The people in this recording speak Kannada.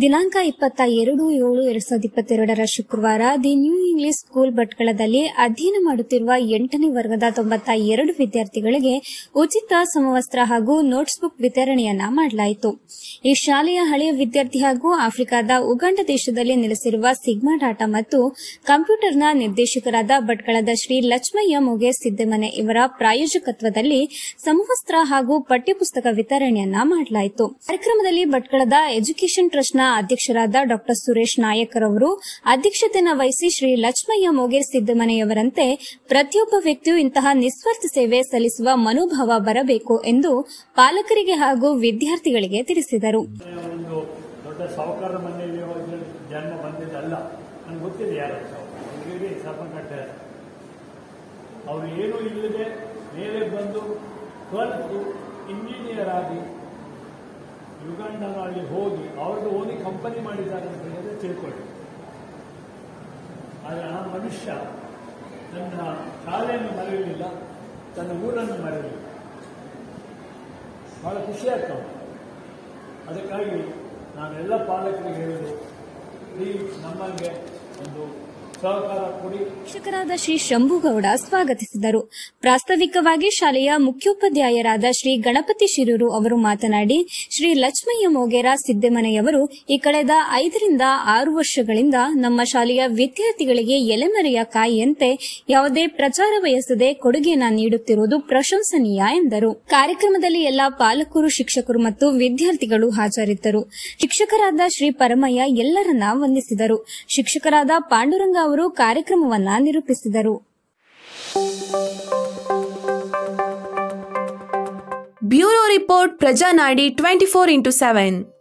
ದಿನಾಂಕ ಇಪ್ಪತ್ತ ಎರಡು ಏಳು ಎರಡ್ ಸಾವಿರದ ಇಪ್ಪತ್ತೆರಡರ ಶುಕ್ರವಾರ ದಿ ನ್ಯೂ ಇಂಗ್ಲಿಷ್ ಸ್ಕೂಲ್ ಭಟ್ಕಳದಲ್ಲಿ ಅಧ್ಯಯನ ಮಾಡುತ್ತಿರುವ ಎಂಟನೇ ವರ್ಗದ ತೊಂಬತ್ತ ಎರಡು ವಿದ್ಯಾರ್ಥಿಗಳಿಗೆ ಉಚಿತ ಸಮವಸ್ತ್ರ ಹಾಗೂ ನೋಟ್ಸ್ ಬುಕ್ ವಿತರಣೆಯನ್ನ ಮಾಡಲಾಯಿತು ಈ ಶಾಲೆಯ ಹಳೆಯ ವಿದ್ಯಾರ್ಥಿ ಹಾಗೂ ಆಫ್ರಿಕಾದ ಉಗಾಂಡ ದೇಶದಲ್ಲಿ ನೆಲೆಸಿರುವ ಸಿಗ್ಮಾ ಡಾಟಾ ಮತ್ತು ಕಂಪ್ಯೂಟರ್ನ ನಿರ್ದೇಶಕರಾದ ಭಟ್ಕಳದ ಶ್ರೀ ಲಕ್ಷ್ಮಯ್ಯ ಮೊಗೆ ಸಿದ್ದಮನೆ ಇವರ ಪ್ರಾಯೋಜಕತ್ವದಲ್ಲಿ ಸಮವಸ್ತ್ರ ಹಾಗೂ ಪಠ್ಯಪುಸ್ತಕ ವಿತರಣೆಯನ್ನ ಮಾಡಲಾಯಿತು ಕಾರ್ಯಕ್ರಮದಲ್ಲಿ ಭಟ್ಕಳದ ಎಜುಕೇಷನ್ ಟ್ರಸ್ಟ್ನ ಅಧ್ಯಕ್ಷರಾದ ಡಾ ಸುರೇಶ್ ನಾಯಕರ್ ಅವರು ಅಧ್ಯಕ್ಷತೆಯನ್ನು ವಹಿಸಿ ಶ್ರೀ ಲಕ್ಷ್ಮಯ್ಯ ಮೊಗೇರ್ ಸಿದ್ದಮನೆಯವರಂತೆ ಪ್ರತಿಯೊಬ್ಬ ವ್ಯಕ್ತಿಯು ಇಂತಹ ನಿಸ್ವಾರ್ಥ ಸೇವೆ ಸಲ್ಲಿಸುವ ಮನೋಭಾವ ಬರಬೇಕು ಎಂದು ಪಾಲಕರಿಗೆ ಹಾಗೂ ವಿದ್ಯಾರ್ಥಿಗಳಿಗೆ ತಿಳಿಸಿದರು ಒಂದು ದೊಡ್ಡ ಸಾಹುಕಾರ ಮನೆಯಲ್ಲಿ ಹೋಗಿ ಜನ್ಮ ಬಂದಿದ್ದಲ್ಲ ನನಗೆ ಗೊತ್ತಿದೆ ಯಾರು ಸಾಹುಕಾರಿ ಸಾಪಕಟ್ಟೆ ಅವರು ಏನೂ ಇಲ್ಲದೆ ಮೇಲೆ ಬಂದು ಕಲಿತು ಇಂಜಿನಿಯರ್ ಆಗಿ ಯುಗಾಂಡನಲ್ಲಿ ಹೋಗಿ ಅವ್ರದ್ದು ಓದಿ ಕಂಪನಿ ಮಾಡಿದ್ದಾರೆ ಅಂತ ಹೇಳಿದ್ರೆ ತಿಳ್ಕೊಳ್ಳಿ ಆದರೆ ಆ ಮನುಷ್ಯ ತನ್ನ ಶಾಲೆಯನ್ನು ಮರೆಯಲಿಲ್ಲ ತನ್ನ ಊರನ್ನು ಮರೆಯಲಿಲ್ಲ ಬಹಳ ಖುಷಿ ಆಗ್ತಾವೆ ಅದಕ್ಕಾಗಿ ನಾನೆಲ್ಲ ಪಾಲಕರಿಗೆ ಹೇಳೋದು ಪ್ಲೀಸ್ ನಮ್ಮಂಗೆ ಒಂದು ಸಹಕಾರ ಕೊಡಿ ಶಿಕ್ಷಕರಾದ ಶ್ರೀ ಶಂಭುಗೌಡ ಸ್ವಾಗತಿಸಿದರು ಪ್ರಾಸ್ತಾವಿಕವಾಗಿ ಶಾಲೆಯ ಮುಖ್ಯೋಪಾಧ್ಯಾಯರಾದ ಶ್ರೀ ಗಣಪತಿ ಶಿರೂರು ಅವರು ಮಾತನಾಡಿ ಶ್ರೀ ಲಕ್ಷ್ಮಯ್ಯ ಮೋಗೇರ ಸಿದ್ದಮನೆಯವರು ಈ ಕಳೆದ ಐದರಿಂದ ಆರು ವರ್ಷಗಳಿಂದ ನಮ್ಮ ಶಾಲೆಯ ವಿದ್ಯಾರ್ಥಿಗಳಿಗೆ ಎಲೆಮರೆಯ ಕಾಯಿಯಂತೆ ಯಾವುದೇ ಪ್ರಚಾರ ಬಯಸದೆ ಕೊಡುಗೆಯನ್ನ ನೀಡುತ್ತಿರುವುದು ಪ್ರಶಂಸನೀಯ ಎಂದರು ಕಾರ್ಯಕ್ರಮದಲ್ಲಿ ಎಲ್ಲಾ ಪಾಲಕರು ಶಿಕ್ಷಕರು ಮತ್ತು ವಿದ್ಯಾರ್ಥಿಗಳು ಹಾಜರಿದ್ದರು ಶಿಕ್ಷಕರಾದ ಶ್ರೀ ಪರಮಯ್ಯ ಎಲ್ಲರನ್ನ ವಂದಿಸಿದರು ಶಿಕ್ಷಕರಾದ ಪಾಂಡುರಂಗ ಅವರು ಕಾರ್ಯಕ್ರಮವನ್ನ ನಿರೂಪಿಸಿದರು bureau report Prajanadi twenty four into seven